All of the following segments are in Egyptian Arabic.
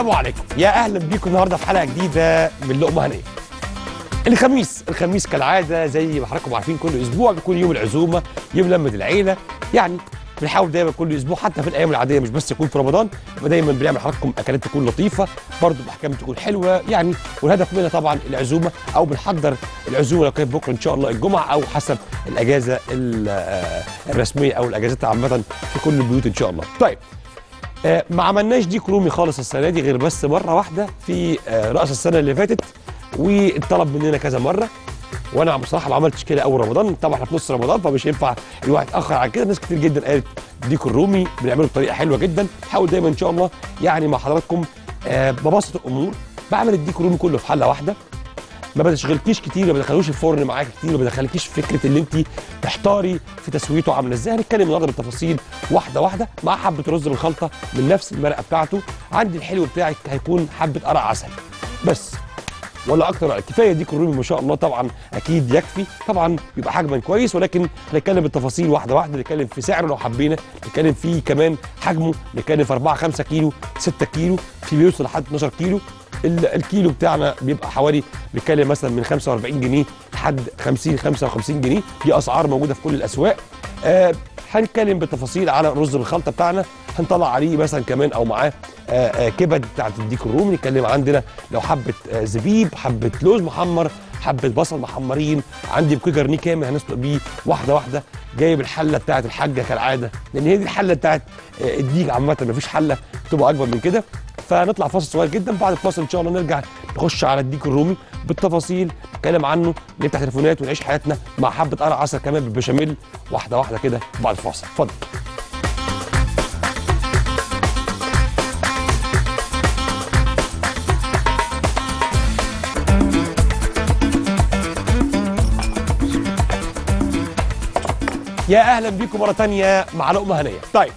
السلام عليكم يا اهلا بيكم النهارده في حلقه جديده من لقمه هنيه الخميس الخميس كالعاده زي ما حضراتكم عارفين كل اسبوع بيكون يوم العزومه يوم لمه العيله يعني بنحاول دايما كل اسبوع حتى في الايام العاديه مش بس يكون في رمضان يبقى دايما بنعمل حضراتكم اكلات تكون لطيفه برضه باحكام تكون حلوه يعني والهدف منها طبعا العزومه او بنحضر العزومه لو كانت بكره ان شاء الله الجمعه او حسب الاجازه ال- آه، الرسميه او الاجازات عامه في كل البيوت ان شاء الله طيب آه، ما عملناش ديك رومي خالص السنه دي غير بس مره واحده في آه، راس السنه اللي فاتت واتطلب مننا كذا مره وانا بصراحه ما عملتش كده اول رمضان طبعا احنا في نص رمضان فمش ينفع الواحد يتاخر عن كده ناس كتير جدا قالت ديك الرومي بنعمله بطريقه حلوه جدا حاول دايما ان شاء الله يعني مع حضراتكم آه، ببسط الامور بعمل الديك الرومي كله في حله واحده ما بتشغلكيش كتير ما بدخلوش الفرن معاك كتير ما بدخلكيش في فكره ان انت تحتاري في تسويته عامله ازاي هنتكلم النهارده بالتفاصيل واحده واحده مع حبه رز بالخلطه من نفس المرقه بتاعته عندي الحلو بتاعك هيكون حبه قرع عسل بس ولا اكتر ولا كفايه ديك الرومي ما شاء الله طبعا اكيد يكفي طبعا يبقى حجما كويس ولكن هنتكلم بالتفاصيل واحده واحده نتكلم في سعره لو حبينا نتكلم فيه كمان حجمه نتكلم في 4 5 كيلو 6 كيلو في بيوصل لحد 12 كيلو ال- الكيلو بتاعنا بيبقى حوالي بنتكلم مثلا من 45 جنيه لحد 50 55 جنيه دي اسعار موجوده في كل الاسواق آه هنتكلم بالتفاصيل على رز الخلطه بتاعنا هنطلع عليه مثلا كمان او معاه آه آه كبد بتاعت الديك الرومي نتكلم عندنا لو حبه آه زبيب حبه لوز محمر حبه بصل محمرين عندي بوكيه جرنيه كامل هنسلق بيه واحده واحده جايب الحله بتاعت الحاجه كالعاده لان هي دي الحله بتاعت آه الديك عامه مفيش حله بتبقى اكبر من كده فنطلع فاصل صغير جدا بعد الفاصل ان شاء الله نرجع نخش على الديك الرومي بالتفاصيل نتكلم عنه نفتح تليفونات ونعيش حياتنا مع حبه قرع عسل كمان بالبشاميل واحده واحده كده بعد الفاصل اتفضل يا اهلا بيكم مره تانية مع لقمه هنيه طيب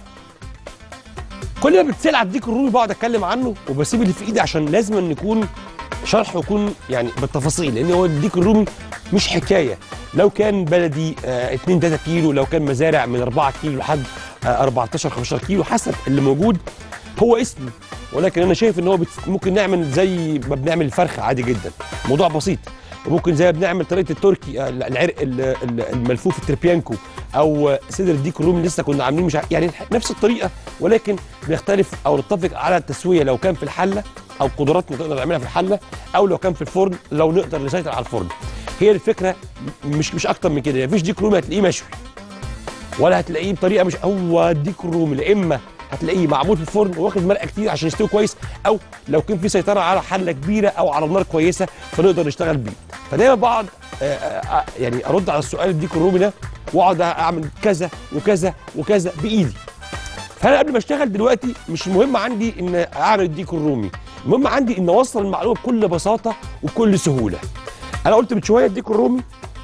كل ما بتسال على الديك الرومي بقعد اتكلم عنه وبسيب اللي في ايدي عشان لازم ان يكون شرحه يكون يعني بالتفاصيل لان هو الديك الرومي مش حكايه لو كان بلدي آه 2 3 كيلو لو كان مزارع من 4 كيلو لحد آه 14 15 كيلو حسب اللي موجود هو اسم ولكن انا شايف ان هو بت... ممكن نعمل زي ما بنعمل الفرخه عادي جدا موضوع بسيط وممكن زي ما بنعمل طريقه التركي آه، العرق ال- ال- الملفوف التربيانكو او آه، صدر الديك الرومي لسه كنا عاملين مش ع- يعني نفس الطريقه ولكن بنختلف او نتفق على التسويه لو كان في الحله او قدراتنا نقدر نعملها في الحله او لو كان في الفرن لو نقدر نسيطر على الفرن هي الفكره مش مش اكتر من كده مفيش ديك رومي هتلاقيه مشوي ولا هتلاقيه بطريقه مش هو ديك الرومي لا اما هتلاقيه معمول في الفرن واخد مرقه كتير عشان يستوي كويس او لو كان في سيطره على حله كبيره او على نار كويسه فنقدر نشتغل بيه فدايما بقعد آه، آه، آه، يعني ارد على السؤال الديك الرومي ده واقعد اعمل كذا وكذا وكذا بايدي فانا قبل ما اشتغل دلوقتي مش مهم عندي ان اعمل الديك الرومي المهم عندي ان اوصل المعلومه بكل بساطه وبكل سهوله انا قلت من شويه الديك الرومي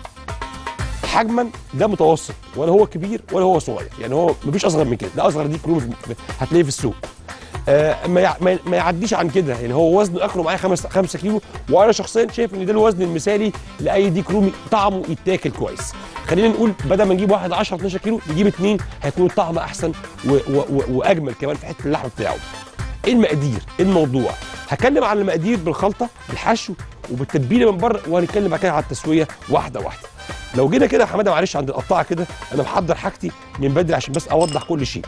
حجما ده متوسط ولا هو كبير ولا هو صغير يعني هو مفيش اصغر من كده ده اصغر ديك رومي في- هتلاقيه في السوق آه ما يع- ما- ما يعديش عن كده يعني هو وزنه اخره معايا 5 5 كيلو وانا شخصيا شايف ان ده الوزن المثالي لاي ديك رومي طعمه يتاكل كويس خلينا نقول بدل ما نجيب واحد 10 12 كيلو نجيب اثنين هيكون الطعم احسن و و و واجمل كمان في حته اللحم بتاعه ايه المقادير ايه الموضوع هتكلم عن المقادير بالخلطه بالحشو وبالتتبيله من بره وهنتكلم بعد كده على التسويه واحده واحده لو جينا كده يا حماده معلش عند القطاعه كده انا محضر حاجتي من بدري عشان بس اوضح كل شيء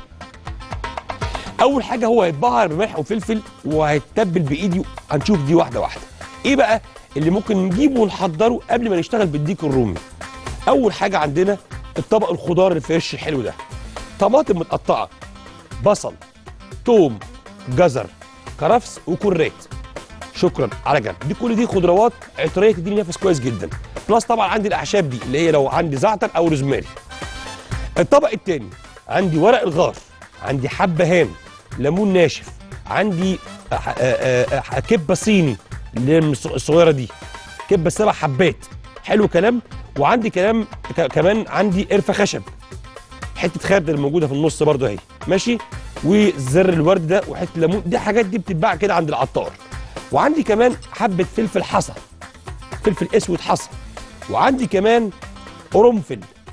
اول حاجه هو هيتبهر بملح وفلفل وهيتبل بايدي هنشوف دي واحده واحده ايه بقى اللي ممكن نجيبه ونحضره قبل ما نشتغل بالديك الرومي اول حاجه عندنا الطبق الخضار الفريش الحلو ده طماطم متقطعه بصل توم جزر كرفس وكرات شكرا على جنب دي كل دي خضروات عطريه تديني نفس كويس جدا بلس طبعا عندي الاعشاب دي اللي هي لو عندي زعتر او روزماري الطبق التاني عندي ورق الغار عندي حبهان ليمون ناشف عندي آه، آه، آه، كبه صيني اللي هي الص- الصغيره دي كبه سبع حبات حلو كلام وعندي كلام ك- كمان عندي قرفه خشب حته خردل موجوده في النص برضه اهي ماشي وزر الورد ده وحته ليمون دي حاجات دي بتتباع كده عند العطار وعندي كمان حبه فلفل حصى فلفل اسود حصى وعندي كمان قرنفل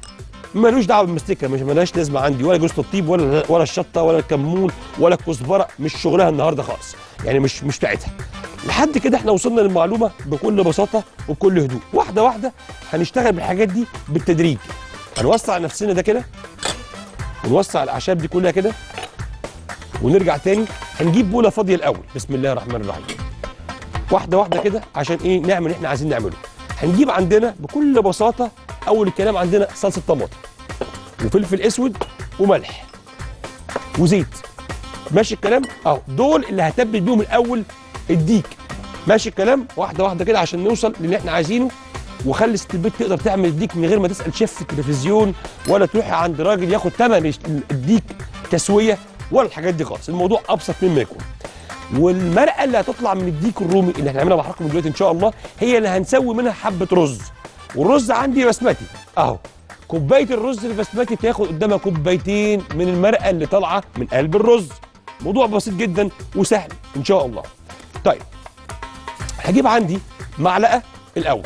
ملوش دعوه بالمستكه مش ملهاش لازمه عندي ولا جوز الطيب ولا ولا الشطه ولا الكمون ولا الكزبره مش شغلها النهارده خالص يعني مش مش بتاعتها لحد كده احنا وصلنا للمعلومه بكل بساطه وبكل هدوء واحده واحده هنشتغل بالحاجات دي بالتدريج هنوسع نفسنا ده كده ونوسع الاعشاب دي كلها كده ونرجع تاني هنجيب بوله فاضيه الاول بسم الله الرحمن الرحيم واحده واحده كده عشان ايه نعمل اللي احنا عايزين نعمله هنجيب عندنا بكل بساطه اول الكلام عندنا صلصه طماطم وفلفل اسود وملح وزيت ماشي الكلام اهو دول اللي هتبل بيهم الاول الديك ماشي الكلام واحده واحده كده عشان نوصل للي احنا عايزينه وخلي ست البيت تقدر تعمل الديك من غير ما تسال شيف في التلفزيون ولا تروحي عند راجل ياخد ثمن الديك تسويه ولا الحاجات دي خالص الموضوع ابسط مما يكون والمرقه اللي هتطلع من الديك الرومي اللي هنعملها مع حضراتكم دلوقتي ان شاء الله هي اللي هنسوي منها حبه رز والرز عندي بسمتي اهو كوبايه الرز البسمتي تاخد قدامها كوبايتين من المرقه اللي طالعه من قلب الرز موضوع بسيط جدا وسهل ان شاء الله طيب هجيب عندي معلقه الاول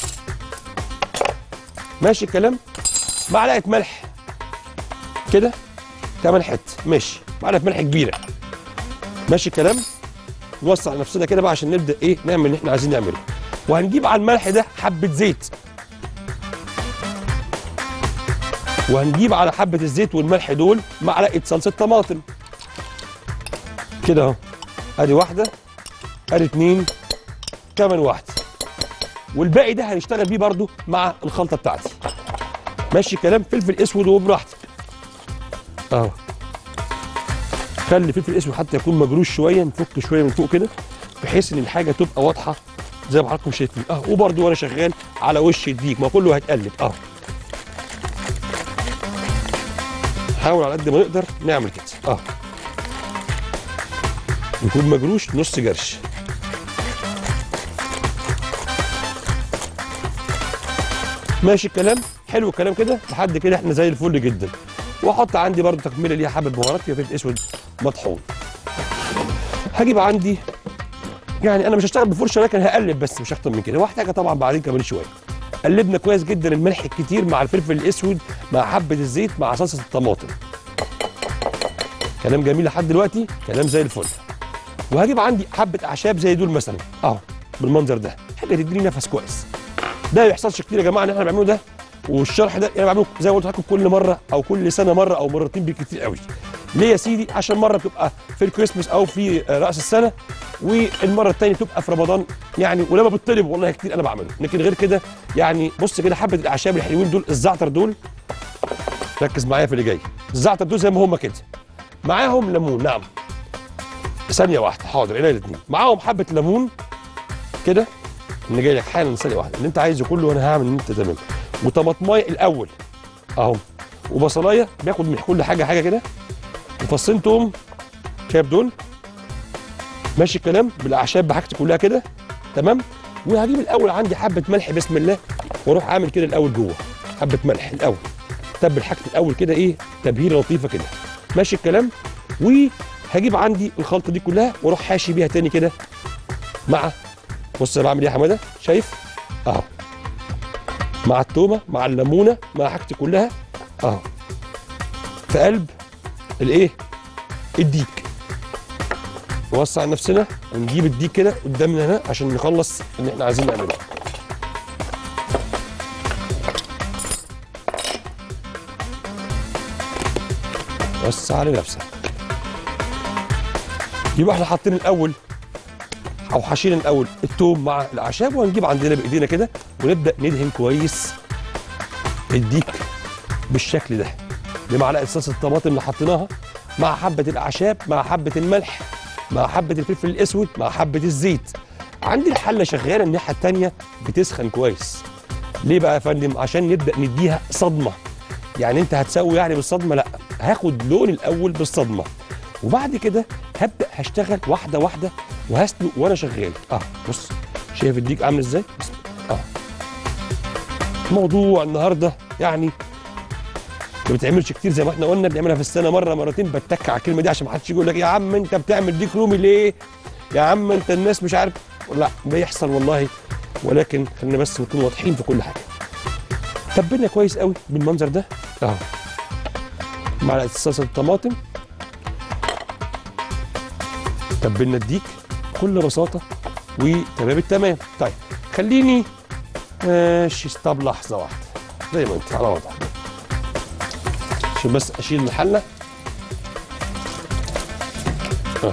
ماشي الكلام معلقه ملح كده كمان حته ماشي معلقه ملح كبيره ماشي الكلام نوسع نفسنا كده بقى عشان نبدا ايه نعمل اللي احنا عايزين نعمله وهنجيب على الملح ده حبه زيت وهنجيب على حبه الزيت والملح دول معلقه صلصه طماطم كده اهو ادي واحده ادي اتنين كمان واحده والباقي ده هنشتغل بيه برضو مع الخلطه بتاعتي ماشي الكلام فلفل اسود وبراحتك اهو خلي الفلفل الاسود حتى يكون مجروش شويه نفك شويه من فوق كده بحيث ان الحاجه تبقى واضحه زي ما حضراتكم شايفين اه وبرده وانا شغال على وش الديك ما كله هيتقلب اه حاول على قد ما نقدر نعمل كده اه يكون مجروش نص جرش ماشي الكلام حلو الكلام كده لحد كده احنا زي الفل جدا واحط عندي برضو تكمله ليها حبه بهارات فيها فلفل اسود مطحون هجيب عندي يعني انا مش هشتغل بفرشه لكن هقلب بس مش اكتر من كده وهحتاجها طبعا بعدين كمان شويه قلبنا كويس جدا الملح الكتير مع الفلفل الاسود مع حبه الزيت مع صلصه الطماطم كلام جميل لحد دلوقتي كلام زي الفل وهجيب عندي حبه اعشاب زي دول مثلا اهو بالمنظر ده حاجه تديني نفس كويس ده ما بيحصلش كتير يا جماعه ان احنا بنعمله ده والشرح ده انا بعمله زي ما قلت لكم كل مره او كل سنه مره او مرتين بالكتير قوي ليه يا سيدي عشان مره بتبقى في الكريسماس او في راس السنه والمره الثانيه تبقى في رمضان يعني ولما بتطلب والله كتير انا بعمله لكن غير كده يعني بص كده حبه الاعشاب الحلوين دول الزعتر دول ركز معايا في اللي جاي الزعتر دول زي ما هم كده معاهم ليمون نعم ثانيه واحده حاضر الى الاثنين معاهم حبه ليمون كده اللي جاي لك حالا ثانيه واحده اللي انت عايزه كله وانا هعمل اللي انت تمام وطماطمايه الاول اهو وبصلايه بياخد من كل حاجه حاجه كده وفصين توم شايف دول ماشي الكلام بالاعشاب بحاجتي كلها كده تمام وهجيب الاول عندي حبه ملح بسم الله واروح عامل كده الاول جوه حبه ملح الاول تبل حاجتي الاول كده ايه تبهيره لطيفه كده ماشي الكلام وهجيب عندي الخلطه دي كلها واروح حاشي بيها تاني كده مع بص انا بعمل ايه يا حماده شايف اهو مع التومه مع الليمونه مع حاجتي كلها اهو في قلب الايه الديك نوسع نفسنا ونجيب الديك كده قدامنا هنا عشان نخلص اللي احنا عايزين نعمله وسع على نفسك يبقى احنا حاطين الاول او حاشين الاول التوم مع الاعشاب وهنجيب عندنا بايدينا كده ونبدا ندهن كويس الديك بالشكل ده بمعلقه صلصه الطماطم اللي حطيناها مع حبه الاعشاب مع حبه الملح مع حبه الفلفل الاسود مع حبه الزيت عندي الحله شغاله الناحيه الثانيه بتسخن كويس ليه بقى يا فندم عشان نبدا نديها صدمه يعني انت هتسوي يعني بالصدمه لا هاخد لون الاول بالصدمه وبعد كده هبدا هشتغل واحده واحده وهسلق وانا شغال اه بص شايف الديك عامل ازاي بسم الله. اه موضوع النهارده يعني ما بتعملش كتير زي ما احنا قلنا بنعملها في السنه مره مرتين بتك على الكلمه دي عشان ما حدش يقول لك يا عم انت بتعمل ديك رومي ليه يا عم انت الناس مش عارف لا بيحصل والله ولكن خلينا بس نكون واضحين في كل حاجه تبلنا كويس قوي بالمنظر ده اهو معلقه صلصه الطماطم تبلنا الديك بكل بساطه وتمام التمام طيب خليني ماشي طب لحظه واحده زي ما انت على وضعك عشان بس اشيل الحله اه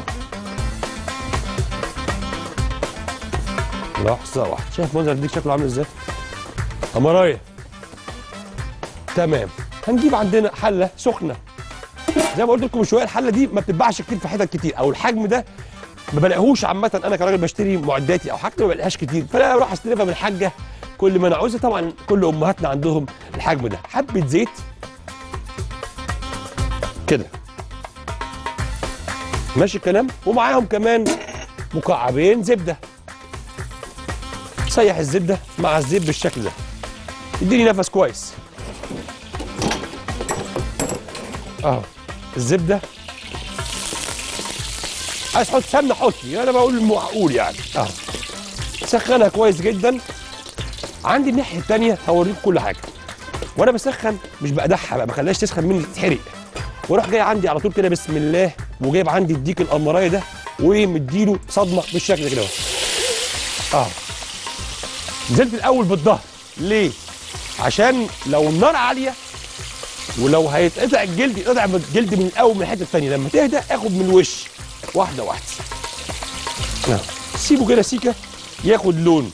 لحظه واحده شايف منظر الديك شكله عامل ازاي امرايه تمام هنجيب عندنا حله سخنه زي ما قلت لكم من شويه الحله دي ما بتتباعش كتير في حتت كتير او الحجم ده ما بلاقيهوش عامه انا كراجل بشتري معداتي او حاجتي ما بلاقيهاش كتير فانا اروح استلفها من الحاجه كل ما انا عاوزها طبعا كل امهاتنا عندهم الحجم ده حبه زيت كده ماشي الكلام ومعاهم كمان مكعبين زبده سيح الزبده مع الزيت بالشكل ده يديني نفس كويس اهو الزبده عايز تحط سمنه حطي انا بقول المعقول يعني اهو سخنها كويس جدا عندي الناحيه الثانيه هوريكم كل حاجه وانا بسخن مش بقدحها بقى ما خليهاش تسخن مني تتحرق واروح جاي عندي على طول كده بسم الله وجايب عندي الديك القمرايه ده ومديله صدمه بالشكل ده كده اهو اه نزلت الاول بالظهر ليه عشان لو النار عاليه ولو هيتقطع الجلد يتقطع الجلد من الاول من الحته الثانيه لما تهدى اخد من الوش واحده واحده نعم سيبه كده سيكه ياخد لون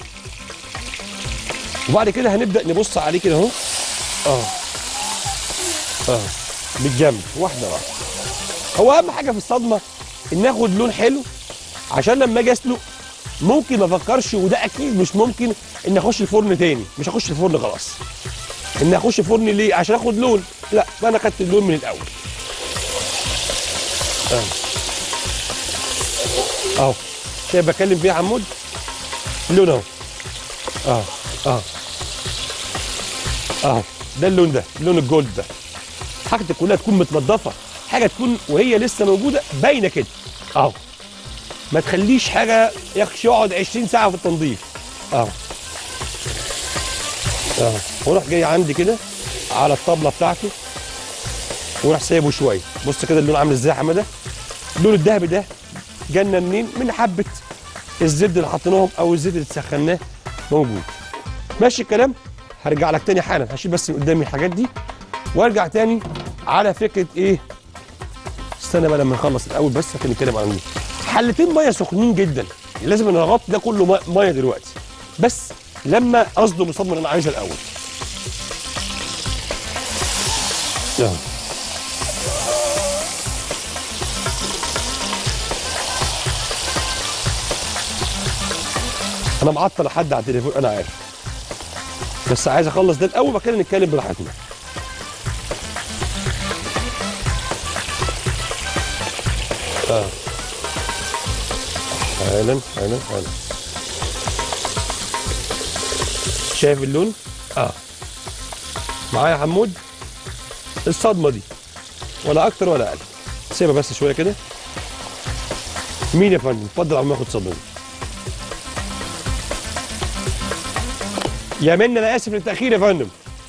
وبعد كده هنبدا نبص عليه كده اهو اه اه بالجنب واحده واحده هو اهم حاجه في الصدمه ان اخد لون حلو عشان لما اجي اسلق ممكن ما افكرش وده اكيد مش ممكن ان اخش الفرن تاني مش هخش الفرن خلاص ان اخش فرن ليه عشان اخد لون لا انا خدت اللون من الاول اه اهو شايف بكلم فيه يا عمود اللون اهو اه اه اهو ده اللون ده لون الجولد ده حاجتك كلها تكون متنضفه حاجه تكون وهي لسه موجوده باينه كده اهو ما تخليش حاجه يخش يقعد 20 ساعه في التنظيف اهو اهو واروح جاي عندي كده على الطبله بتاعته وراح سايبه شويه بص كده اللون عامل ازاي يا حماده اللون الذهبي ده جالنا منين من حبه الزبده اللي حطيناهم او الزيت اللي سخناه موجود ماشي الكلام هرجع لك تاني حالا هشيل بس من قدامي الحاجات دي وارجع تاني على فكره ايه استنى بقى لما نخلص الاول بس عشان نتكلم عن دي حلتين ميه سخنين جدا لازم انا اغطي ده كله ميه- ميه دلوقتي بس لما اصدم الصدمه اللي انا عايزها الاول يلا. انا معطل حد على التليفون انا عارف بس عايز اخلص ده الاول بعد كده نتكلم براحتنا اه حالا حالا حالا شايف اللون اه معايا يا حمود الصدمه دي ولا اكتر ولا اقل سيبها بس شويه كده مين يا فندم اتفضل عم اخد صدمه يا منى انا اسف للتاخير يا فندم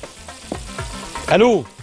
الو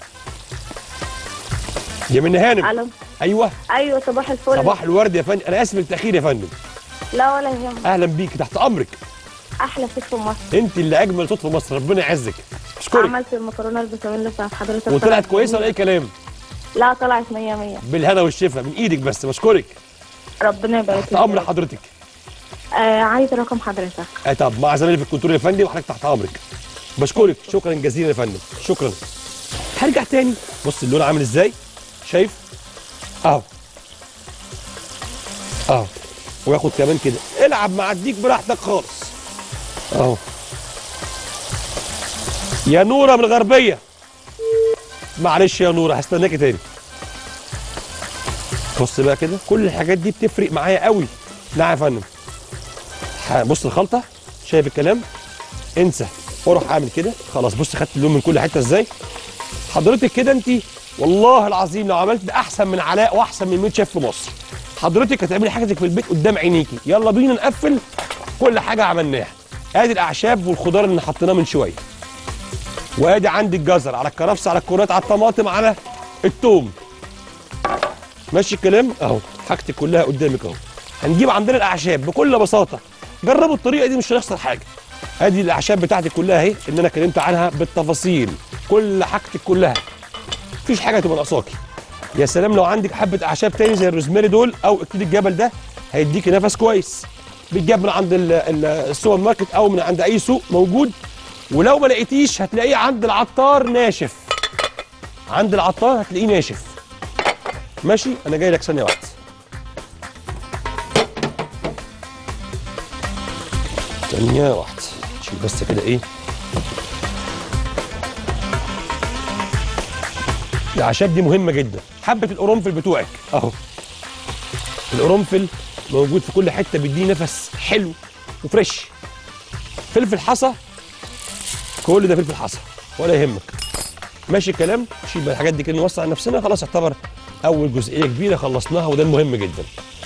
يا منى هانم الو ايوه ايوه صباح الفل صباح الورد يا فندم انا اسف للتاخير يا فندم لا ولا يهمك اهلا بيك تحت امرك احلى ست في مصر انت اللي اجمل صوت في مصر ربنا يعزك اشكرك عملت المكرونه البشاميل بتاعت حضرتك وطلعت طلعت كويسه ولا جميلة. اي كلام لا طلعت 100 100 بالهنا والشفا من ايدك بس بشكرك ربنا يبارك تحت فيك. امر حضرتك آه عايز رقم حضرتك آه طب مع زميلي في الكنترول يا فندم وحضرتك تحت امرك بشكرك شكرا جزيلا يا فندم شكرا هرجع تاني بص اللون عامل ازاي شايف اهو اهو وياخد كمان كده العب مع الديك براحتك خالص اهو يا نوره من الغربيه معلش يا نوره هستناكي تاني بص بقى كده كل الحاجات دي بتفرق معايا قوي نعم يا فندم ح- بص الخلطه شايف الكلام انسى واروح اعمل كده خلاص بص خدت اللون من كل حته ازاي حضرتك كده انت والله العظيم لو عملت ده احسن من علاء واحسن من 100 شيف في مصر حضرتك هتعملي حاجتك في البيت قدام عينيكي يلا بينا نقفل كل حاجه عملناها ادي الاعشاب والخضار اللي حطيناه من شويه وادي عندي الجزر على الكرفس على الكرات على الطماطم على التوم ماشي الكلام اهو حاجتي كلها قدامك اهو هنجيب عندنا الاعشاب بكل بساطه جربوا الطريقه دي مش هيخسر حاجه ادي الاعشاب بتاعتي كلها اهي اللي انا اتكلمت عنها بالتفاصيل كل حاجتك كلها مفيش حاجه تبقى ناقصاكي يا سلام لو عندك حبه اعشاب تاني زي الروزماري دول او اكليل الجبل ده هيديكي نفس كويس بيتجاب من عند ال- ال- السوبر ماركت او من عند اي سوق موجود ولو ما لقيتيش هتلاقيه عند العطار ناشف عند العطار هتلاقيه ناشف ماشي انا جاي لك ثانيه واحده ثانيه واحده شيل بس كده ايه الاعشاب دي مهمه جدا حبه القرنفل بتوعك اهو القرنفل موجود في كل حته بيديه نفس حلو وفريش فلفل حصى كل ده فلفل حصى ولا يهمك ماشي الكلام شيل بقى الحاجات دي كده نوسع نفسنا خلاص اعتبر اول جزئيه كبيره خلصناها وده المهم جدا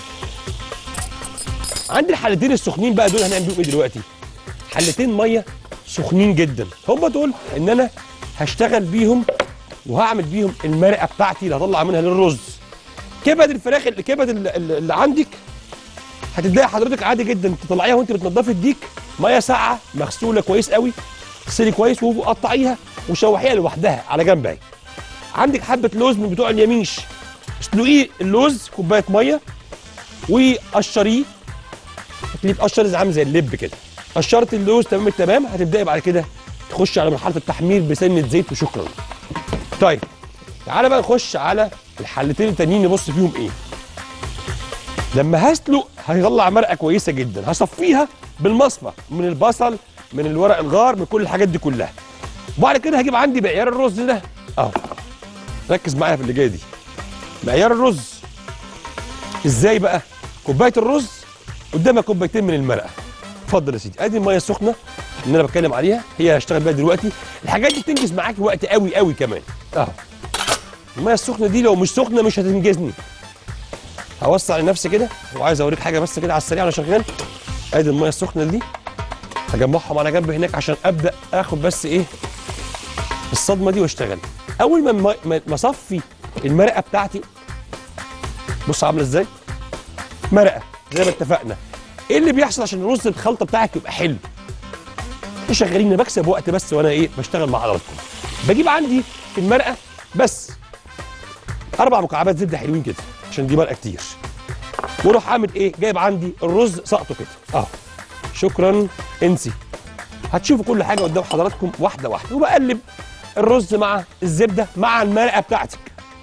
عندي الحلتين السخنين بقى دول هنعمل بيهم ايه دلوقتي حلتين ميه سخنين جدا هم دول ان انا هشتغل بيهم وهعمل بيهم المرقه بتاعتي اللي هطلع منها للرز كبد الفراخ اللي كبد اللي, اللي عندك هتبداي حضرتك عادي جدا تطلعيها وانت بتنضفي الديك ميه ساقعه مغسوله كويس قوي تغسلي كويس وقطعيها وشوحيها لوحدها على جنب اهي عندك حبه لوز من بتوع اليميش اسلقيه اللوز كوبايه ميه وقشريه هتلاقيه اتقشر زي عامل زي اللب كده قشرت اللوز تمام التمام هتبداي بعد كده تخش على مرحله التحمير بسنه زيت وشكرا طيب تعالى بقى نخش على الحلتين التانيين نبص فيهم ايه لما هسلق هيطلع مرقه كويسه جدا هصفيها بالمصفى من البصل من الورق الغار من كل الحاجات دي كلها وبعد كده هجيب عندي معيار الرز ده اهو ركز معايا في اللي جايه دي معيار الرز ازاي بقى كوبايه الرز قدامها كوبايتين من المرقه اتفضل يا سيدي ادي الميه السخنه اللي انا بتكلم عليها هي هشتغل بيها دلوقتي الحاجات دي بتنجز معاكي وقت قوي قوي كمان اهو الميه السخنه دي لو مش سخنه مش هتنجزني هوسع لنفسي كده وعايز اوريك حاجه بس كده على السريع وانا شغال ادي الميه السخنه دي هجمعهم على جنب هناك عشان ابدا اخد بس ايه الصدمه دي واشتغل اول ما ما- ما ما اصفي المرقه بتاعتي بص عامله ازاي مرقه زي ما اتفقنا ايه اللي بيحصل عشان الرز الخلطه بتاعك يبقى حلو ايه شغالين انا بكسب وقت بس وانا ايه بشتغل مع حضراتكم بجيب عندي في المرقه بس اربع مكعبات زبده حلوين كده عشان دي مرقه كتير واروح عامل ايه جايب عندي الرز سقطه كده اه شكرا انسي هتشوفوا كل حاجه قدام حضراتكم واحده واحده وبقلب الرز مع الزبده مع المرقه بتاعتك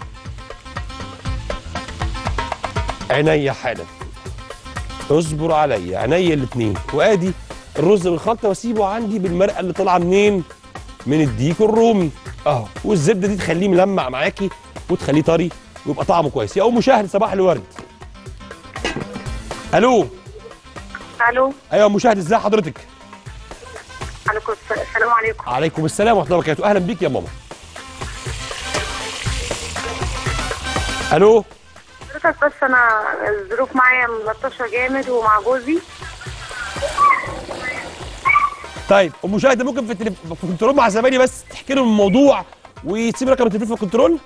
عينيا حالا اصبر عليا عينيا الاثنين وادي الرز بالخلطه واسيبه عندي بالمرقه اللي طالعه منين من الديك الرومي اهو والزبده دي تخليه ملمع معاكي وتخليه طري ويبقى طعمه كويس يا ام شهد صباح الورد الو الو ايوه يا ام شهد ازي حضرتك عليكم السلام عليكم عليكم السلام ورحمه الله وبركاته اهلا بيك يا ماما الو حضرتك بس انا الظروف معايا ملطشه جامد ومع جوزي طيب ام شهد ممكن في, التليف... في الكنترول مع زمايلي بس تحكي لهم الموضوع وتسيب رقم التليفون في الكنترول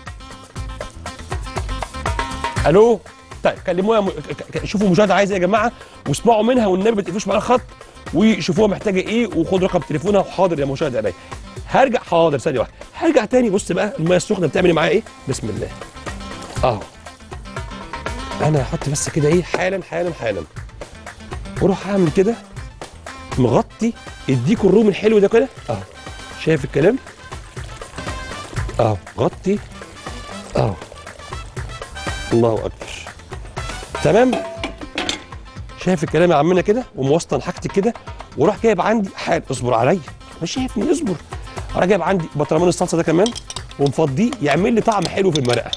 الو طيب كلموها م... ك- ك- شوفوا مشاهده عايزه ايه يا جماعه واسمعوا منها والنبي ما تقفلوش معاها خط وشوفوها محتاجه ايه وخد رقم تليفونها وحاضر يا مشاهد عينيا هرجع حاضر ثانيه واحده هرجع تاني بص بقى الميه السخنه بتعمل إيه معايا ايه بسم الله اهو انا هحط بس كده ايه حالا حالا حالا واروح اعمل كده مغطي الديك الرومي الحلو ده كده اهو شايف الكلام اهو غطي اهو الله اكبر تمام شايف الكلام يا عمنا كده وموسطن حاجتي كده وراح جايب عندي حال اصبر عليا مش شايفني اصبر راح جايب عندي برطمان الصلصه ده كمان ومفضيه يعمل لي طعم حلو في المرقه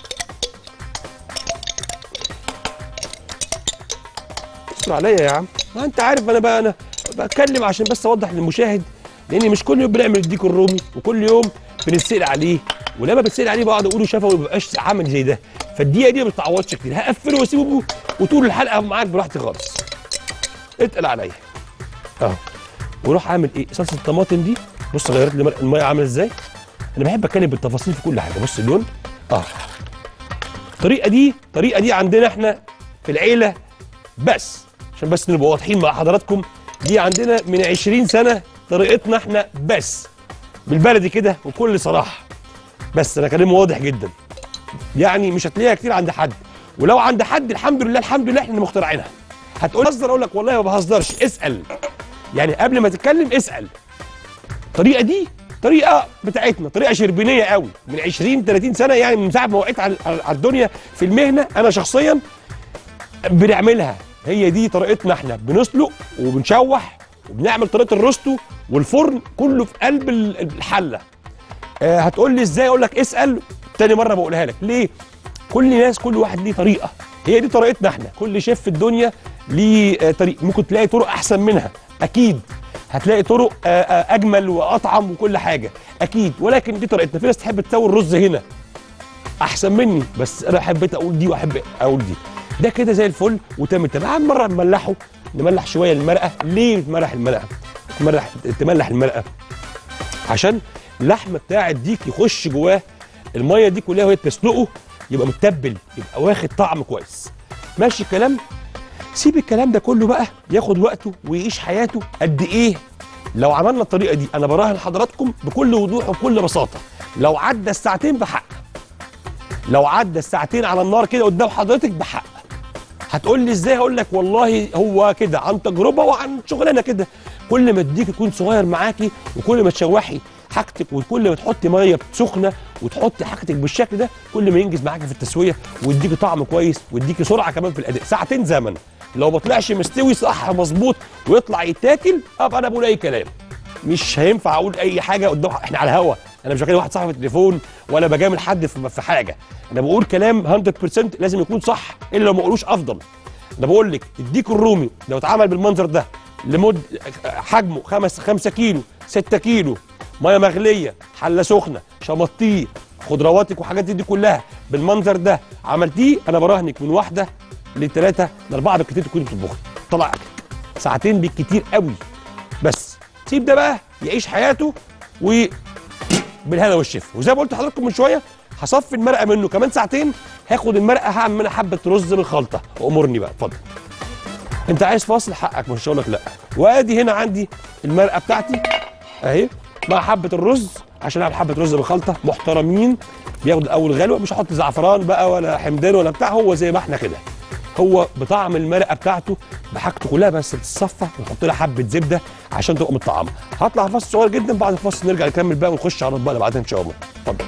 اصبر عليا يا عم ما انت عارف انا بقى انا بتكلم عشان بس اوضح للمشاهد لان مش كل يوم بنعمل الديك الرومي وكل يوم بنتسال عليه ولما بتسال عليه بقعد اقوله شفوي ما بيبقاش عامل زي ده فالدقيقه دي ما بتتعوضش كتير هقفله واسيبه بو- وطول الحلقه معاك براحتي خالص اتقل عليا اهو واروح اعمل ايه صلصه الطماطم دي بص غيرت لي مرق الميه عامله ازاي انا بحب اتكلم بالتفاصيل في كل حاجه بص اللون اه الطريقه دي الطريقه دي عندنا احنا في العيله بس عشان بس نبقى واضحين مع حضراتكم دي عندنا من 20 سنه طريقتنا احنا بس بالبلدي كده وكل صراحه بس انا كلامي واضح جدا يعني مش هتلاقيها كتير عند حد ولو عند حد الحمد لله الحمد لله احنا اللي مخترعينها هتقول بهزر اقول لك والله ما بهزرش اسال يعني قبل ما تتكلم اسال الطريقه دي طريقه بتاعتنا طريقه شربينيه قوي من 20 30 سنه يعني من ساعه ما وقعت على على الدنيا في المهنه انا شخصيا بنعملها هي دي طريقتنا احنا بنسلق وبنشوح وبنعمل طريقه الروستو والفرن كله في قلب ال- الحله آه هتقول لي ازاي اقول لك اسال تاني مره بقولها لك ليه كل ناس كل واحد ليه طريقه هي دي طريقتنا احنا كل شيف في الدنيا ليه آه، طريق ممكن تلاقي طرق احسن منها اكيد هتلاقي طرق آه، آه، اجمل واطعم وكل حاجه اكيد ولكن دي طريقتنا في ناس تحب تسوي الرز هنا احسن مني بس انا حبيت اقول دي واحب اقول دي ده كده زي الفل وتم تمام مره نملحه نملح شويه المرقه ليه تملح المرقه تملح تملح المرقه عشان اللحمه بتاع الديك يخش جواه الميه دي كلها وهي بتسلقه يبقى متبل يبقى واخد طعم كويس ماشي الكلام سيب الكلام ده كله بقى ياخد وقته ويعيش حياته قد ايه لو عملنا الطريقه دي انا براهن حضراتكم بكل وضوح وبكل بساطه لو عدى الساعتين بحق لو عدى الساعتين على النار كده قدام حضرتك بحق هتقول لي ازاي هقول لك والله هو كده عن تجربه وعن شغلانه كده كل ما الديك يكون صغير معاكي وكل ما تشوحي حاجتك وكل ما تحطي ميه سخنه وتحطي حاجتك بالشكل ده كل ما ينجز معاكي في التسويه ويديكي طعم كويس ويديكي سرعه كمان في الاداء ساعتين زمن لو ما طلعش مستوي صح مظبوط ويطلع يتاكل ابقى انا بقول اي كلام مش هينفع اقول اي حاجه قدام احنا على الهوا انا مش بكلم واحد صاحبي في التليفون ولا بجامل حد في في حاجه انا بقول كلام 100% لازم يكون صح الا لو ما قولوش افضل ده بقول لك الديك الرومي لو اتعمل بالمنظر ده لمد حجمه 5 5 كيلو 6 كيلو ميه مغليه حله سخنه شمطيه خضرواتك وحاجات دي كلها بالمنظر ده عملتيه انا براهنك من واحده لثلاثه لاربعه بالكتير تكوني بتطبخي طلع اكلك ساعتين بالكتير قوي بس سيب ده بقى يعيش حياته و بالهنا والشفا وزي ما قلت لحضراتكم من شويه هصفي المرقه منه كمان ساعتين هاخد المرقه هعمل منها حبه رز بالخلطه وامرني بقى اتفضل انت عايز فاصل حقك مش هقول لك لا وادي هنا عندي المرقه بتاعتي اهي مع حبه الرز عشان اعمل حبه رز بالخلطه محترمين بياخد اول غلوه مش هحط زعفران بقى ولا حمدان ولا بتاع هو زي ما احنا كده هو بطعم المرقه بتاعته بحاجته كلها بس بتتصفى ونحط لها حبه زبده عشان تبقى متطعمه هطلع فاصل صغير جدا بعد الفاصل نرجع نكمل بقى ونخش على الأطباق اللي بعدها ان شاء الله اتفضل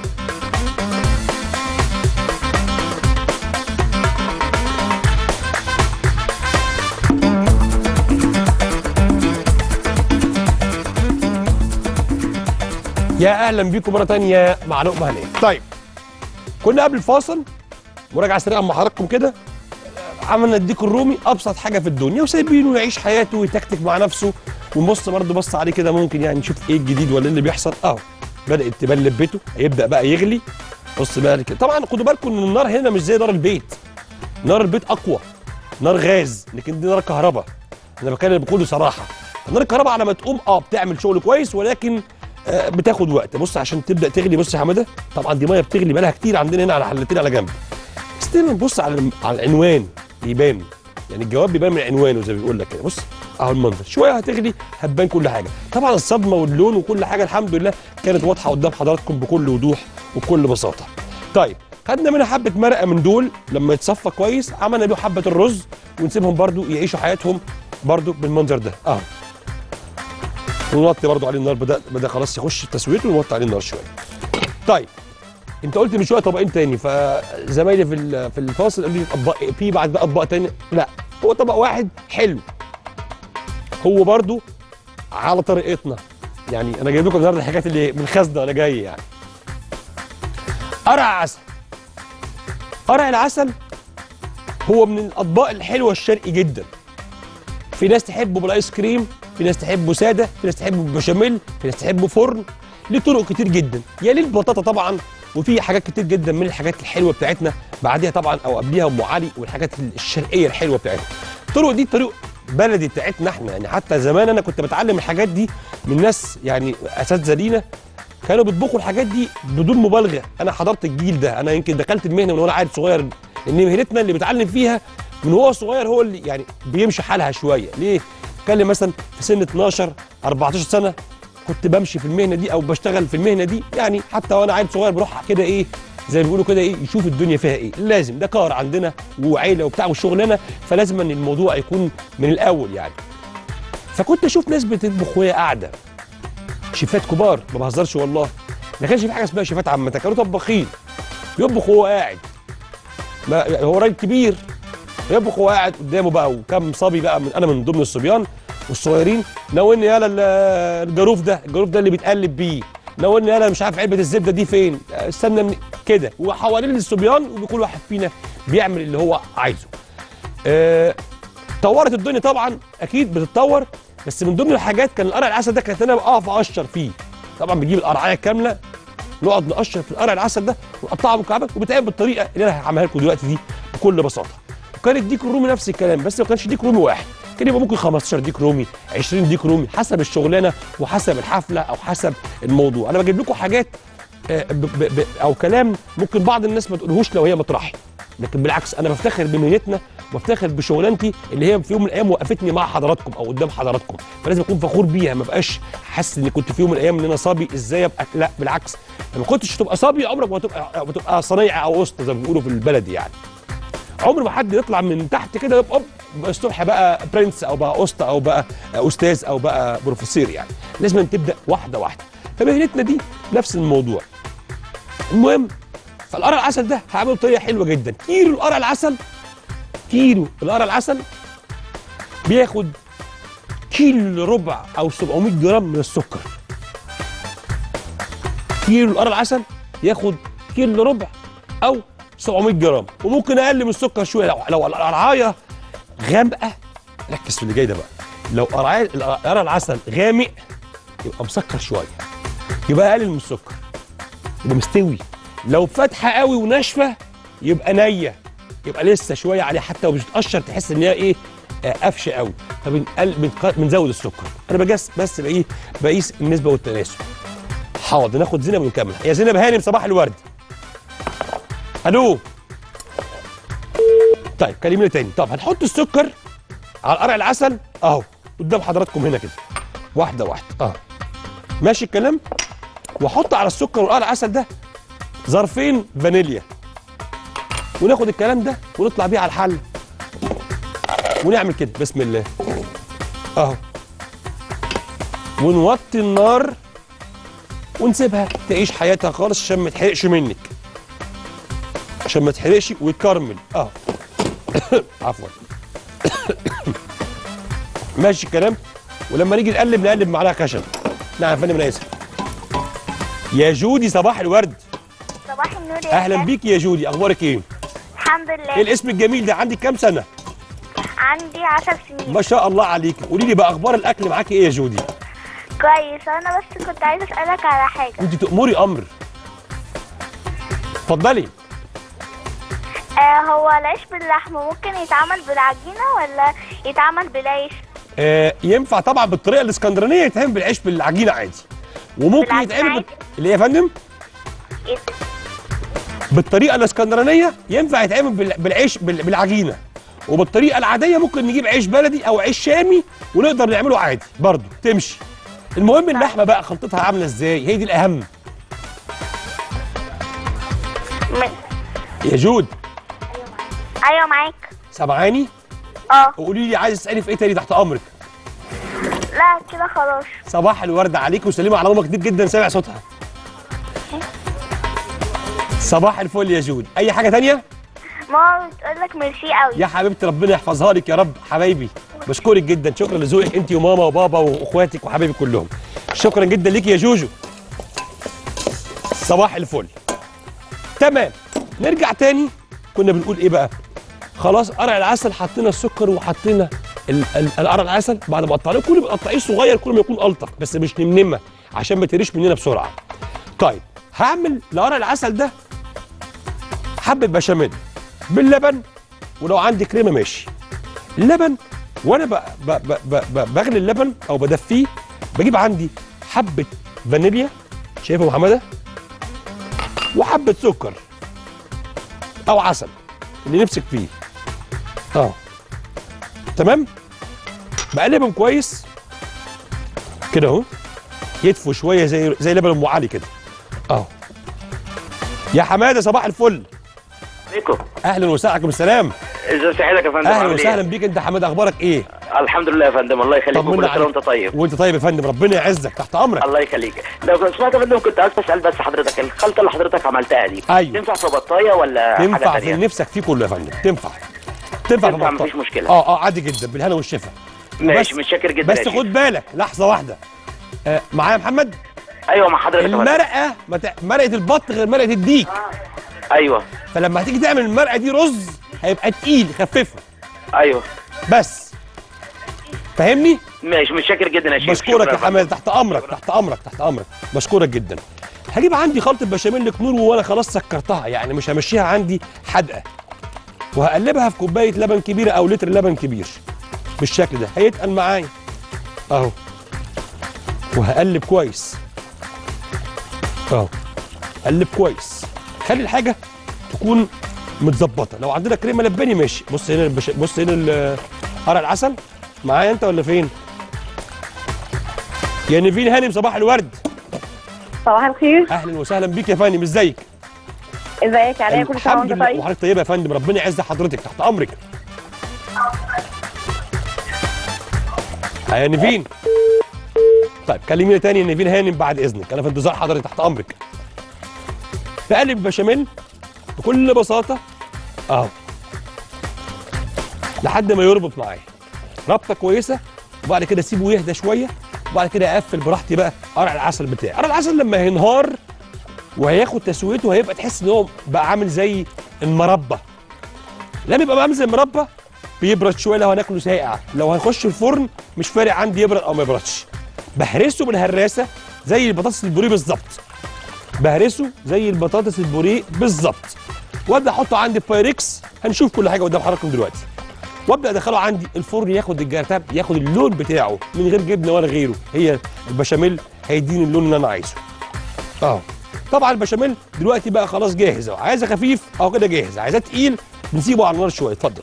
يا اهلا بيكم مره تانية مع لقمه هنيه طيب كنا قبل الفاصل مراجعه سريعه مع حضراتكم كده عملنا الديك الرومي ابسط حاجه في الدنيا وسايبينه يعيش حياته ويتكتك مع نفسه ونبص برضه بص عليه كده ممكن يعني نشوف ايه الجديد ولا ايه اللي بيحصل اه بدات تبان لبته هيبدا بقى يغلي بص بقى كده طبعا خدوا بالكم ان النار هنا مش زي نار البيت نار البيت اقوى نار غاز لكن دي نار كهرباء انا بتكلم بكل صراحه نار الكهرباء على ما تقوم اه بتعمل شغل كويس ولكن آه بتاخد وقت بص عشان تبدا تغلي بص يا حماده طبعا دي ميه بتغلي بقالها كتير عندنا هنا على حلتين على جنب بس دايما نبص على على العنوان بيبان يعني الجواب بيبان من عنوانه زي ما بيقول لك كده بص اهو المنظر شويه هتغلي هتبان كل حاجه طبعا الصدمه واللون وكل حاجه الحمد لله كانت واضحه قدام حضراتكم بكل وضوح وبكل بساطه طيب خدنا منها حبه مرقه من دول لما يتصفى كويس عملنا بيهم حبه الرز ونسيبهم برضو يعيشوا حياتهم برضو بالمنظر ده اهو ونوطي برضو عليه النار بدا بدا خلاص يخش في تسويته ونوطي عليه النار شويه طيب انت قلت من شويه طبقين تاني فزمايلي في ال- في الفاصل قالوا لي اطباق في بعد بقى اطباق تاني لا هو طبق واحد حلو هو برضو على طريقتنا يعني انا جايب لكم النهارده الحاجات اللي من خزنه وانا جاي يعني قرع عسل قرع العسل هو من الاطباق الحلوه الشرقي جدا في ناس تحبه بالايس كريم في ناس تحبه ساده في ناس تحبه بالبشاميل في ناس تحبه فرن ليه طرق كتير جدا يا للبطاطا طبعا وفي حاجات كتير جدا من الحاجات الحلوه بتاعتنا بعديها طبعا او قبليها ام علي والحاجات الشرقيه الحلوه بتاعتنا الطرق دي طرق بلدي بتاعتنا احنا يعني حتى زمان انا كنت بتعلم الحاجات دي من ناس يعني اساتذه لينا كانوا بيطبخوا الحاجات دي بدون مبالغه انا حضرت الجيل ده انا يمكن دخلت المهنه من وانا عيل صغير لان مهنتنا اللي بيتعلم فيها من هو صغير هو اللي يعني بيمشي حالها شويه ليه اتكلم مثلا في سن 12 14 سنه كنت بمشي في المهنه دي او بشتغل في المهنه دي يعني حتى وانا عيل صغير بروح كده ايه زي ما بيقولوا كده ايه يشوف الدنيا فيها ايه لازم ده كار عندنا وعيله وبتاع وشغلانه فلازم ان الموضوع يكون من الاول يعني فكنت اشوف ناس بتطبخ وهي قاعده شيفات كبار ما بهزرش والله ما كانش في حاجه اسمها شيفات عامه كانوا طباخين يطبخ وهو قاعد ما هو راجل كبير يطبخ وهو قاعد قدامه بقى وكم صبي بقى من انا من ضمن الصبيان والصغيرين ناولني يالا ال- الجاروف ده الجاروف ده اللي بيتقلب بيه ناولني يالا مش عارف علبه الزبده دي فين استنى من كده وحوالين الصبيان وكل واحد فينا بيعمل اللي هو عايزه آه، طورت الدنيا طبعا اكيد بتتطور بس من ضمن الحاجات كان القرع العسل ده كانت انا اقف اقشر فيه طبعا بنجيب القرعايه كامله نقعد نقشر في القرع العسل ده ونقطعه مكعبات وبتعمل بالطريقه اللي انا هعملها لكم دلوقتي دي بكل بساطه وكان الديك الرومي نفس الكلام بس ما كانش ديك رومي واحد كان يبقى ممكن 15 ديك رومي 20 ديك رومي حسب الشغلانه وحسب الحفله او حسب الموضوع انا بجيب لكم حاجات آه، ب ب ب او كلام ممكن بعض الناس ما تقولهوش لو هي مطرحي لكن بالعكس انا بفتخر بمهنتنا وبفتخر بشغلانتي اللي هي في يوم من الايام وقفتني مع حضراتكم او قدام حضراتكم فلازم اكون فخور بيها ما بقاش حاسس اني كنت في يوم من الايام ان انا صبي ازاي ابقى لا بالعكس لما كنتش تبقى صبي عمرك ما تبقى بتبقى صنايعي او وسط زي ما بيقولوا في البلد يعني عمر ما حد يطلع من تحت كده يبقى يبقى الصبح بقى برنس او بقى اسطى او بقى استاذ او بقى بروفيسور يعني لازم تبدا واحده واحده فمهنتنا دي نفس الموضوع المهم فالقرع العسل ده هعمله بطريقه حلوه جدا كيلو القرع العسل كيلو القرع العسل بياخد كيلو إلا ربع او 700 جرام من السكر كيلو القرع العسل ياخد كيلو إلا ربع او 700 جرام وممكن اقل من السكر شويه لو لو القرعايه غامقه ركز في اللي جاي ده بقى لو قرعايه القرع العسل غامق يبقى مسكر شويه يبقى اقل من السكر يبقى مستوي لو فاتحه قوي وناشفه يبقى نيه يبقى لسه شويه عليه حتى ومش بتقشر تحس ان هي ايه آه، قفشه قوي فبنقل بنق- بنزود السكر انا بجس بس بايه بقيس النسبه والتناسب حاضر ناخد زينب ونكمل يا زينب هانم صباح الورد الو طيب كلمني تاني طب هنحط السكر على قرع العسل اهو قدام حضراتكم هنا كده واحده واحده اه ماشي الكلام واحط على السكر والقرع العسل ده ظرفين فانيليا وناخد الكلام ده ونطلع بيه على الحل ونعمل كده بسم الله اهو ونوطي النار ونسيبها تعيش حياتها خالص عشان ما تحرقش منك عشان ما تحرقش ويتكرمل اه عفوا ماشي الكلام ولما نيجي نقلب نقلب معلقه خشب نعم يا فندم انا اسف يا جودي صباح الورد صباح النور يا اهلا فندم. بيك يا جودي اخبارك ايه الحمد ايه لله الاسم الجميل ده عندك كام سنه عندي 10 سنين ما شاء الله عليك قولي لي بقى اخبار الاكل معاكي ايه يا جودي كويس انا بس كنت عايزه اسالك على حاجه انت تأمري امر اتفضلي آه هو العيش باللحم ممكن يتعمل بالعجينه ولا يتعمل بالعيش آه ينفع طبعا بالطريقه الاسكندرانيه يتعمل بالعيش بالعجينه عادي وممكن بالعجينة يتعمل عادي؟ بال... اللي هي يا فندم يت- بالطريقه الاسكندرانيه ينفع يتعمل بال... بالعيش بال... بالعجينه وبالطريقه العاديه ممكن نجيب عيش بلدي او عيش شامي ونقدر نعمله عادي برضه تمشي المهم اللحمه بقى خلطتها عامله ازاي هي دي الاهم م- يا جود ايوه معاك سامعاني اه وقولي لي عايز تسالي في ايه تاني تحت امرك لا كده خلاص صباح الورد عليك وسلموا على ماما كتير جدا سامع صوتها صباح الفل يا جود اي حاجه تانية ماما بتقول لك ميرسي قوي يا حبيبتي ربنا يحفظها لك يا رب حبايبي بشكرك جدا شكرا لذوقك انت وماما وبابا واخواتك وحبايبي كلهم شكرا جدا ليك يا جوجو صباح الفل تمام نرجع تاني كنا بنقول ايه بقى خلاص قرع العسل حطينا السكر وحطينا ال- ال- القرع العسل بعد ما قطعناه كل ما تقطعيه صغير كل ما يكون الطف بس مش نمنمه عشان ما تريش مننا بسرعه طيب هعمل لقرع العسل ده حبه بشاميل باللبن ولو عندي كريمه ماشي اللبن وانا ب... ب... ب... ب... ب... بغلي اللبن او بدفيه بجيب عندي حبه فانيليا شايفه يا محمده وحبه سكر او عسل اللي نفسك فيه اه تمام بقلبهم كويس كده اهو يدفوا شويه زي زي لبن ام علي كده اه يا حماده صباح الفل عليكم اهلا وسهلا عليكم السلام ازي سعيدك يا فندم اهلا عامل إيه؟ وسهلا بيك انت حماده اخبارك ايه الحمد لله يا فندم الله يخليك طمنا وكل سنه عليك. وانت طيب وانت طيب يا فندم ربنا يعزك تحت امرك الله يخليك لو كنت سمعت يا فندم كنت عايز اسال بس حضرتك الخلطه اللي حضرتك عملتها دي أيوة. تنفع في بطايه ولا حاجه تنفع في ثانيه نفسك فيه كله يا فندم تنفع تنفع في تنفع، بطاطا. مفيش مشكلة. اه اه عادي جدا بالهنا والشفا ماشي بس- متشكر جدا بس يا شيخ. خد بالك لحظه واحده آه معايا يا محمد ايوه مع حضرتك يا فندم. المرقه ما ت- مرقه البط غير مرقه الديك ايوه فلما هتيجي تعمل المرقه دي رز هيبقى تقيل خففه ايوه بس فاهمني ماشي متشكر جدا يا شيخ بشكرك شكرا يا حماد تحت امرك تحت امرك تحت امرك بشكرك جدا هجيب عندي خلطه بشاميل كنور وانا خلاص سكرتها يعني مش همشيها عندي حدقه وهقلبها في كوبايه لبن كبيره او لتر لبن كبير بالشكل ده هيتقل معايا اهو وهقلب كويس اهو قلب كويس خلي الحاجه تكون متظبطه لو عندنا كريمه لباني ماشي بص هنا البش... بص هنا ال- قرع العسل معايا انت ولا فين يا نيفين هانم صباح الورد صباح الخير اهلا وسهلا بيك يا فندم ازيك ازيك عليا كل سنه الحمد وانت لله طيب وحضرتك طيبه يا فندم ربنا يعز حضرتك تحت امرك يا نيفين طيب كلمينا تاني يا نيفين هانم بعد اذنك انا في انتظار حضرتك تحت امرك بقلب البشاميل بكل بساطه اهو لحد ما يربط معايا ربطه كويسه وبعد كده اسيبه يهدى شويه وبعد كده اقفل براحتي بقى قرع العسل بتاعي قرع العسل لما هينهار وهياخد تسويته هيبقى تحس ان هو بقى عامل زي المربى لما يبقى عامل زي المربى بيبرد شويه لو هناكله ساقع لو هيخش الفرن مش فارق عندي يبرد او ما يبردش بهرسه بالهراسه زي البطاطس البوريه بالظبط بهرسه زي البطاطس البوريه بالظبط وابدا احطه عندي في بايركس هنشوف كل حاجه قدام حضراتكم دلوقتي وابدا ادخله عندي الفرن ياخد الجرتاب ياخد اللون بتاعه من غير جبنه ولا غيره هي البشاميل هيديني اللون اللي انا عايزه اه طبعا البشاميل دلوقتي بقى خلاص جاهز اهو عايزه خفيف اهو كده جاهز عايزاه تقيل نسيبه على النار شويه اتفضل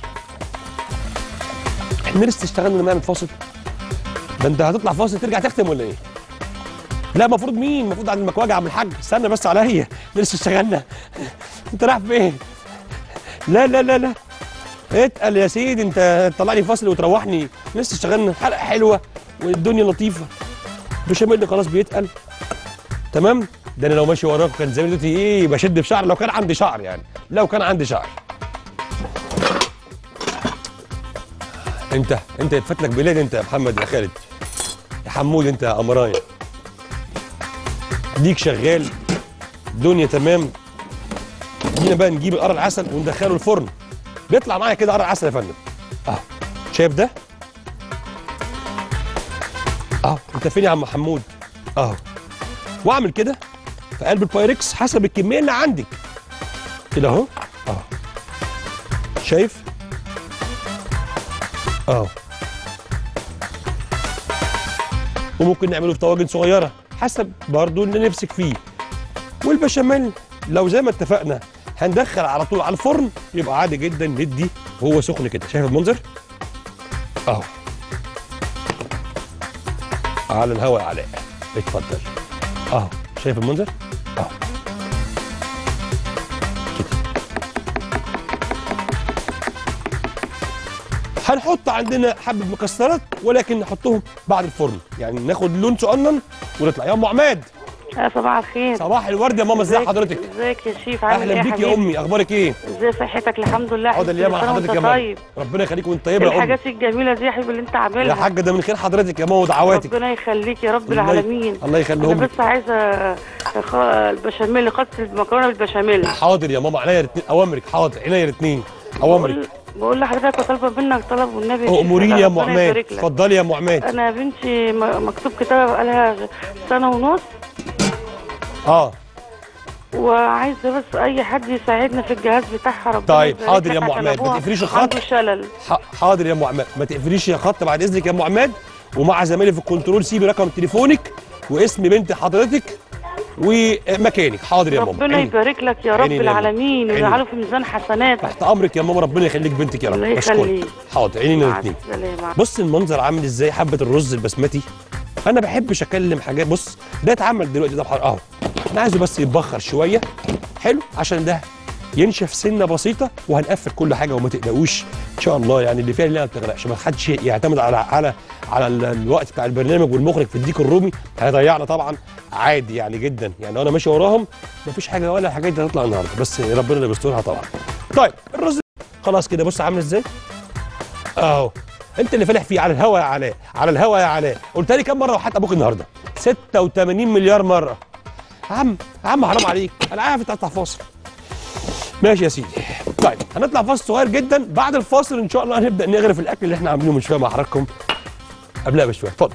احنا لسه اشتغلنا لما نعمل فاصل ده انت هتطلع فاصل ترجع تختم ولا ايه لا المفروض مين المفروض عند المكواجع عم الحاج استنى بس عليا لسه اشتغلنا انت رايح فين لا لا لا لا اتقل يا سيدي انت تطلع لي فاصل وتروحني لسه اشتغلنا حلقه حلوه والدنيا لطيفه بشاميل خلاص بيتقل تمام ده انا لو ماشي وراك كان زمان دلوقتي ايه بشد في شعر لو كان عندي شعر يعني لو كان عندي شعر انت انت يتفت لك بلاد انت يا محمد يا خالد يا حمود انت يا قمرايه ديك شغال دنيا تمام جينا بقى نجيب القرع العسل وندخله الفرن بيطلع معايا كده قرع عسل يا فندم اهو شايف ده اهو انت فين يا عم حمود اهو واعمل كده في قلب البايركس حسب الكميه اللي عندك كده اهو اهو شايف اهو وممكن نعمله في طواجن صغيره حسب برضو اللي نفسك فيه والبشاميل لو زي ما اتفقنا هندخل على طول على الفرن يبقى عادي جدا ندي وهو سخن كده شايف المنظر اهو على الهواء يا علاء اتفضل اهو شايف المنظر اهو كده هنحط عندنا حبة مكسرات ولكن نحطهم بعد الفرن يعني ناخد لون صغنن ونطلع يا ام عماد يا صباح الخير صباح الورد يا ماما ازي ازيك- حضرتك ازيك يا شيف عامل اهلا ايه بيك يا حبيبي؟ امي اخبارك ايه ازاي صحتك الحمد لله عقد حبيبي، الايام على كل سنة حضرتك يا وانت ماما طيب ربنا يخليك وانت طيبه يا امي الحاجات الجميله دي يا حبيبي اللي انت يا عاملها حاجه ده من خير حضرتك يا ماما ودعواتك ربنا يخليك يا رب الله ي- العالمين الله انا يخليهم لك بس عايزه خ- البشاميل خلطه المكرونه بالبشاميل حاضر يا ماما عينيا الاثنين اوامرك حاضر عينيا الاثنين اوامرك بقول بقول لحضرتك وطالبه منك طلب والنبي يا شيخ، اموريني يا ام ربنا عماد يبارك لك. اتفضلي يا ام عماد انا يا بنتي م- مكتوب كتابه بقالها سنه ونص اه وعايزه بس اي حد يساعدنا في الجهاز بتاعها ربنا طيب، يبارك حاضر يا لك أم عشان عماد، ما أبوها تقفليش الخط. عنده شلل ح- حاضر يا ام عماد ما تقفليش يا خط بعد اذنك يا ام عماد ومع زمايلي في الكنترول سيبي رقم تليفونك واسم بنت حضرتك ومكانك حاضر يا ماما ربنا عيني. يبارك لك يا رب عيني لله. العالمين عيني. ويجعله في ميزان حسناتك تحت امرك يا ماما ربنا يخليك بنتك يا رب الله بشكرك. يخليك. حاضر عينينا مع الاثنين السلامه بص المنظر عامل ازاي حبه الرز البسمتي انا بحبش اكلم حاجات بص ده اتعمل دلوقتي ده بحر اهو انا عايزه بس يتبخر شويه حلو عشان ده ينشف سنه بسيطه وهنقفل كل حاجه وما تقلقوش ان شاء الله يعني اللي فيها اللي ما بتغرقش ما حدش يعتمد على على على ال- الوقت بتاع البرنامج والمخرج في الديك الرومي هيضيعنا طبعا عادي يعني جدا يعني وانا ماشي وراهم مفيش حاجه ولا الحاجات دي هتطلع النهارده بس ربنا اللي بيسترها طبعا طيب الرز خلاص كده بص عامل ازاي اهو انت اللي فالح فيه على الهوا يا علاء على الهوا يا علاء قلت لي كام مره وحتى ابوك النهارده 86 مليار مره يا عم يا عم حرام عليك انا عارف انت هتطلع فاصل ماشي يا سيدي طيب هنطلع فاصل صغير جدا بعد الفاصل ان شاء الله هنبدا نغرف الاكل اللي احنا عاملينه من شويه مع حضراتكم قبلها بشويه اتفضل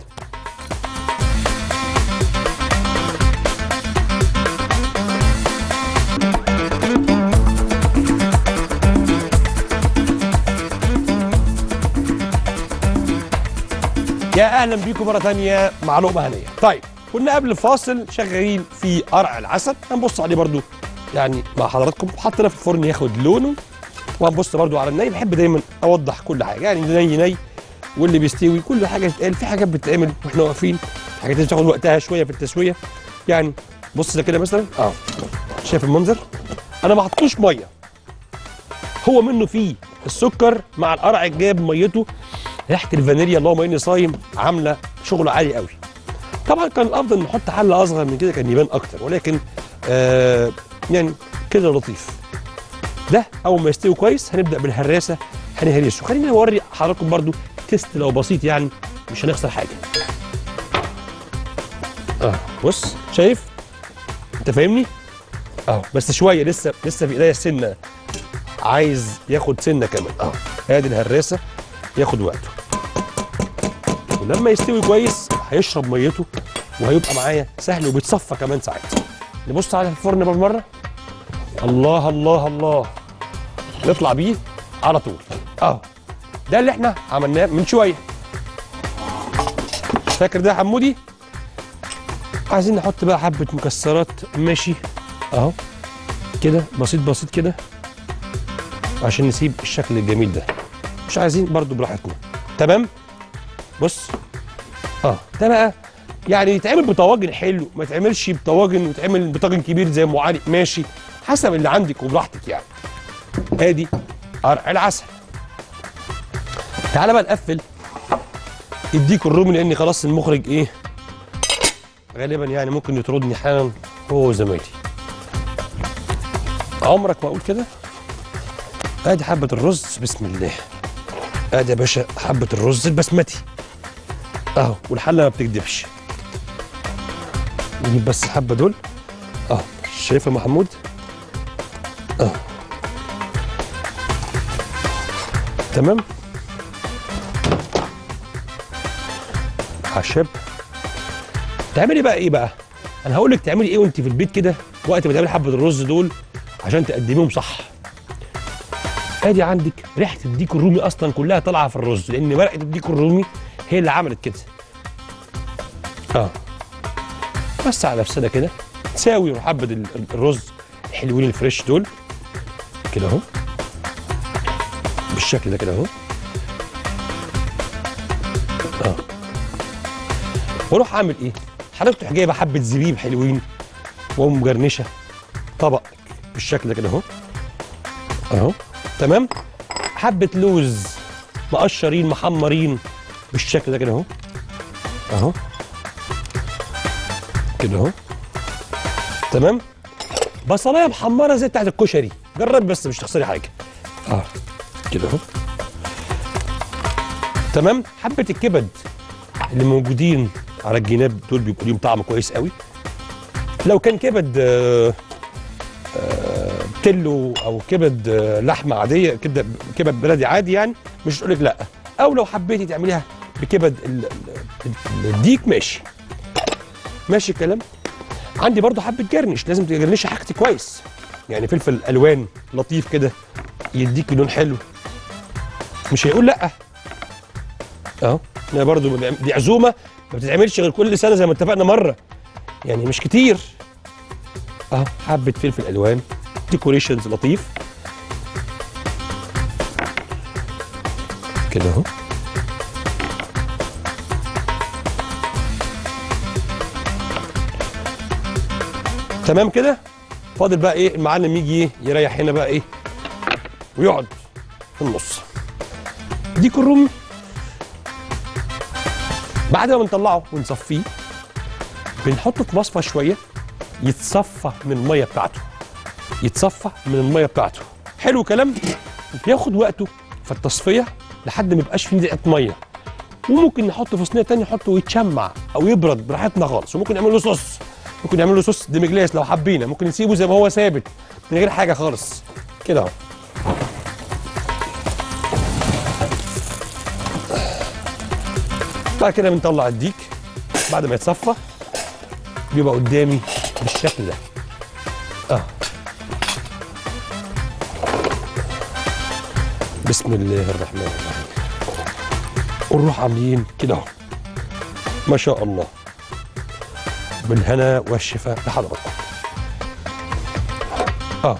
يا اهلا بيكم مره ثانيه مع لقمه هنيه طيب كنا قبل الفاصل شغالين في قرع العسل هنبص عليه برضو يعني مع حضراتكم حطينا في الفرن ياخد لونه وهنبص برضو على الني بحب دايما اوضح كل حاجه يعني ني ني واللي بيستوي كل حاجه تتقال في حاجات بتتعمل واحنا واقفين حاجات بتاخد وقتها شويه في التسويه يعني بص ده كده مثلا اه شايف المنظر انا ما حطيتوش ميه هو منه فيه السكر مع القرع الجاب ميته ريحه الفانيليا اللهم اني صايم عامله شغل عالي قوي طبعا كان الافضل نحط حله اصغر من كده كان يبان اكتر ولكن آه يعني كده لطيف ده اول ما يستوي كويس هنبدا بالهراسه هنهرسه خلينا نوري حضراتكم برضو تيست لو بسيط يعني مش هنخسر حاجه اه بص شايف انت فاهمني اه بس شويه لسه لسه في ايديا السنه عايز ياخد سنه كمان اه ادي الهراسه ياخد وقته ولما يستوي كويس هيشرب ميته وهيبقى معايا سهل وبيتصفى كمان ساعات نبص على الفرن بالمره الله الله الله نطلع بيه على طول اهو ده اللي احنا عملناه من شويه فاكر ده يا حمودي عايزين نحط بقى حبه مكسرات ماشي اهو كده بسيط بسيط كده عشان نسيب الشكل الجميل ده مش عايزين برضو براحتنا تمام بص اه ده بقى يعني يتعمل بطواجن حلو ما يتعملش بطواجن ويتعمل بطاجن كبير زي ام علي ماشي حسب اللي عندك وبراحتك يعني ادي قرع العسل تعالى بقى نقفل اديك الرومي لان خلاص المخرج ايه غالبا يعني ممكن يطردني حالا هو وزمايلي عمرك ما اقول كده ادي حبه الرز بسم الله ادي يا باشا حبه الرز البسمتي اهو والحله ما بتكدبش نجيب بس الحبه دول اهو شايف يا محمود اهو تمام عشب تعملي بقى ايه بقى انا هقول لك تعملي ايه وانت في البيت كده وقت ما تعملي حبه الرز دول عشان تقدميهم صح ادي عندك ريحه الديك الرومي اصلا كلها طالعه في الرز لان ورقه الديك الرومي هي اللي عملت كده اه بس على نفسنا كده تساوي حبه ال- ال- الرز الحلوين الفريش دول كده اهو بالشكل ده كده اهو اه واروح اعمل ايه حضرتك تروح جايبه حبه زبيب حلوين ومجرنشه طبق بالشكل ده كده اهو اهو تمام حبه لوز مقشرين محمرين بالشكل ده كده اهو اهو كده اهو تمام بصلايه محمره زي بتاعت الكشري جرب بس مش تخسري حاجه اه كده اهو تمام حبه الكبد اللي موجودين على الجناب دول بيبقوا ليهم طعم كويس قوي لو كان كبد آه، آه، تلو او كبد آه، لحمه عاديه كبد كبد بلدي عادي يعني مش هقول لك لا او لو حبيتي تعمليها بكبد ال- ال- ال- الديك ماشي ماشي الكلام عندي برضو حبه جرنش لازم تجرنشي حاجتي كويس يعني فلفل الوان لطيف كده يديك لون حلو مش هيقول لا اهو انا برضو ما بيعم- دي عزومه ما بتتعملش غير كل سنه زي ما اتفقنا مره يعني مش كتير اهو حبه فلفل الوان ديكوريشنز لطيف كده اهو تمام كده فاضل بقى ايه المعلم يجي ايه يريح هنا بقى ايه ويقعد في النص ديك الرومي بعد ما بنطلعه ونصفيه بنحطه في مصفى شويه يتصفى من الميه بتاعته يتصفى من الميه بتاعته حلو كلام بياخد وقته في التصفيه لحد ما يبقاش فيه دقيقه ميه وممكن نحطه في صينيه تانية نحطه ويتشمع او يبرد براحتنا خالص وممكن نعمل له صوص ممكن نعمل له صوص ديمجلاس لو حبينا ممكن نسيبه زي ما هو ثابت من غير حاجه خالص كده اهو بعد كده بنطلع الديك بعد ما يتصفى بيبقى قدامي بالشكل ده اه بسم الله الرحمن الرحيم ونروح عاملين كده اهو ما شاء الله بالهنا والشفاء لحضراتكم اه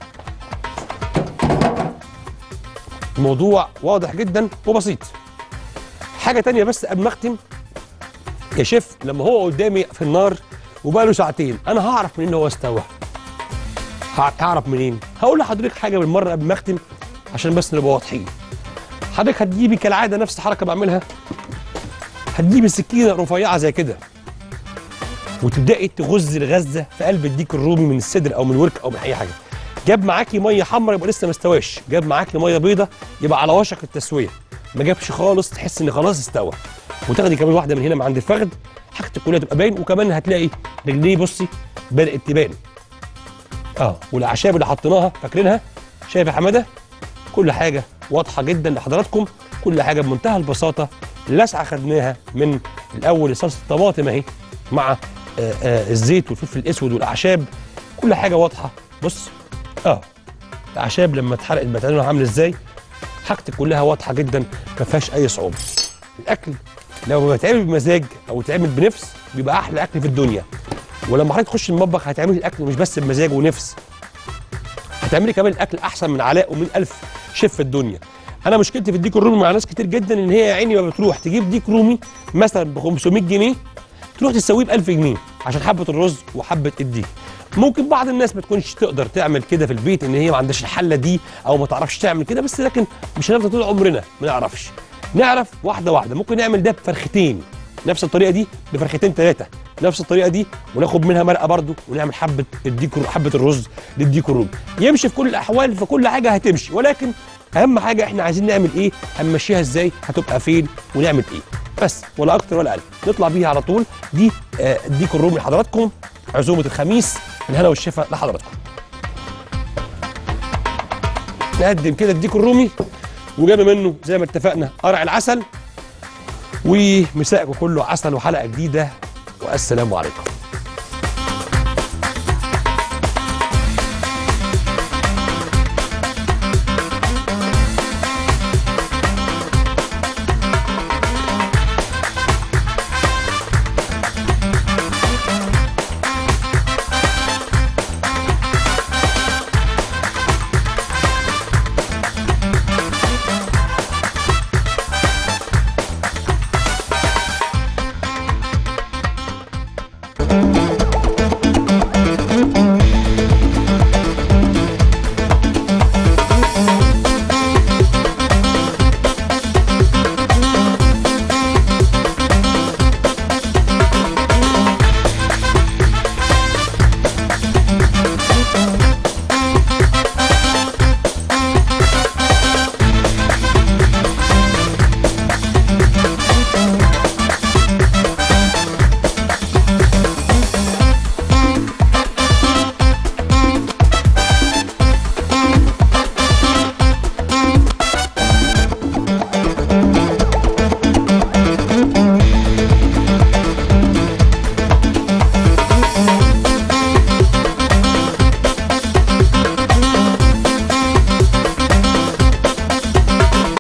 الموضوع واضح جدا وبسيط حاجه تانية بس قبل ما اختم يا شيف لما هو قدامي في النار وبقى له ساعتين انا هعرف منين إن هو استوى هع- هعرف منين هقول لحضرتك حاجه بالمره قبل ما اختم عشان بس نبقى واضحين حضرتك هتجيبي كالعاده نفس الحركه بعملها هتجيبي سكينه رفيعه زي كده وتبداي تغزي الغزه في قلب الديك الرومي من الصدر او من الورك او من اي حاجه جاب معاكي ميه حمراء يبقى لسه ما استواش جاب معاكي ميه بيضه يبقى على وشك التسويه ما جابش خالص تحس ان خلاص استوى وتاخدي كمان واحده من هنا من عند الفخذ حاجتك كلها تبقى باين وكمان هتلاقي رجليه بصي بدات تبان اه والاعشاب اللي حطيناها فاكرينها شايف يا حماده كل حاجه واضحه جدا لحضراتكم كل حاجه بمنتهى البساطه اللسعه خدناها من الاول صلصه الطماطم اهي مع آه آه الزيت والفلفل الاسود والاعشاب كل حاجه واضحه بص اه الاعشاب لما اتحرقت بقت لونها عامل ازاي حاجتك كلها واضحه جدا ما فيهاش اي صعوبه الاكل لو بيتعمل بمزاج او يتعمل بنفس بيبقى احلى اكل في الدنيا ولما حضرتك تخش المطبخ هتعملي الاكل مش بس بمزاج ونفس هتعملي كمان الاكل احسن من علاء ومن الف شيف في الدنيا انا مشكلتي في الديك الرومي مع ناس كتير جدا ان هي يا عيني ما بتروح تجيب ديك رومي مثلا ب 500 جنيه تروح تسويه ب 1000 جنيه عشان حبه الرز وحبه الديك ممكن بعض الناس ما تكونش تقدر تعمل كده في البيت ان هي ما عندهاش الحله دي او ما تعرفش تعمل كده بس لكن مش هنفضل طول عمرنا ما نعرفش نعرف واحده واحده ممكن نعمل ده بفرختين نفس الطريقه دي بفرختين ثلاثه نفس الطريقه دي وناخد منها مرقه برده ونعمل حبه الديك حبه الرز للديك الرومي يمشي في كل الاحوال في كل حاجه هتمشي ولكن اهم حاجه احنا عايزين نعمل ايه هنمشيها ازاي هتبقى فين ونعمل ايه بس ولا اكتر ولا اقل نطلع بيها على طول دي آه الديك الرومي لحضراتكم عزومه الخميس الهنا والشفاء لحضراتكم نقدم كده الديك الرومي وجاب منه زي ما اتفقنا قرع العسل ومساءكم كله عسل وحلقه جديده والسلام عليكم